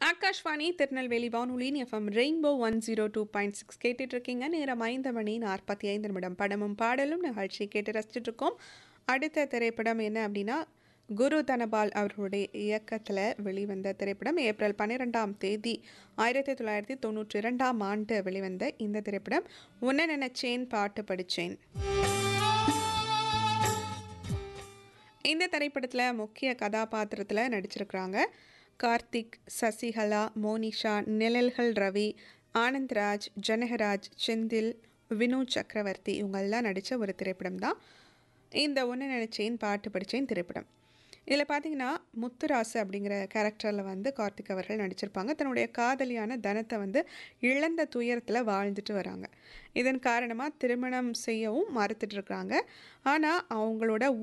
ஆகாஷ்வாணி திருநெல்வேலி வானொலியின் FM Rainbow one zero two point six கேட்டுட்டு இருக்கீங்க நேரம் ஐந்து மணி நாற்பத்தி ஐந்து நிமிடம் படமும் பாடலும் நிகழ்ச்சி கேட்டு ரசிச்சுட்டு இருக்கோம் அடுத்த திரைப்படம் என்ன அப்படின்னா குரு தனபால் அவர்களுடைய இயக்கத்தில் வெளிவந்த திரைப்படம் ஏப்ரல் பன்னிரெண்டாம் தேதி ஆயிரத்தி தொள்ளாயிரத்தி தொண்ணூற்றி இரண்டாம் ஆண்டு வெளிவந்த இந்த திரைப்படம் உன்ன நினைச்சேன் பாட்டு படித்தேன் இந்த திரைப்படத்தில் முக்கிய கதாபாத்திரத்தில் நடிச்சிருக்கிறாங்க கார்த்திக் சசிகலா மோனிஷா நிழல்கள் ரவி ஆனந்த்ராஜ் ஜனகராஜ் செந்தில் வினோத் சக்கரவர்த்தி இவங்கெல்லாம் நடித்த ஒரு திரைப்படம் தான் இந்த ஒன்று நினச்சேன் பாட்டு படித்தேன் திரைப்படம் இதில் பார்த்தீங்கன்னா முத்துராசு அப்படிங்கிற கேரக்டரில் வந்து கார்த்திக் அவர்கள் நடிச்சிருப்பாங்க தன்னுடைய காதலியான தனத்தை வந்து இழந்த துயரத்தில் வாழ்ந்துட்டு வராங்க இதன் காரணமாக திருமணம் செய்யவும் மறுத்துட்டு இருக்காங்க ஆனால் அவங்களோட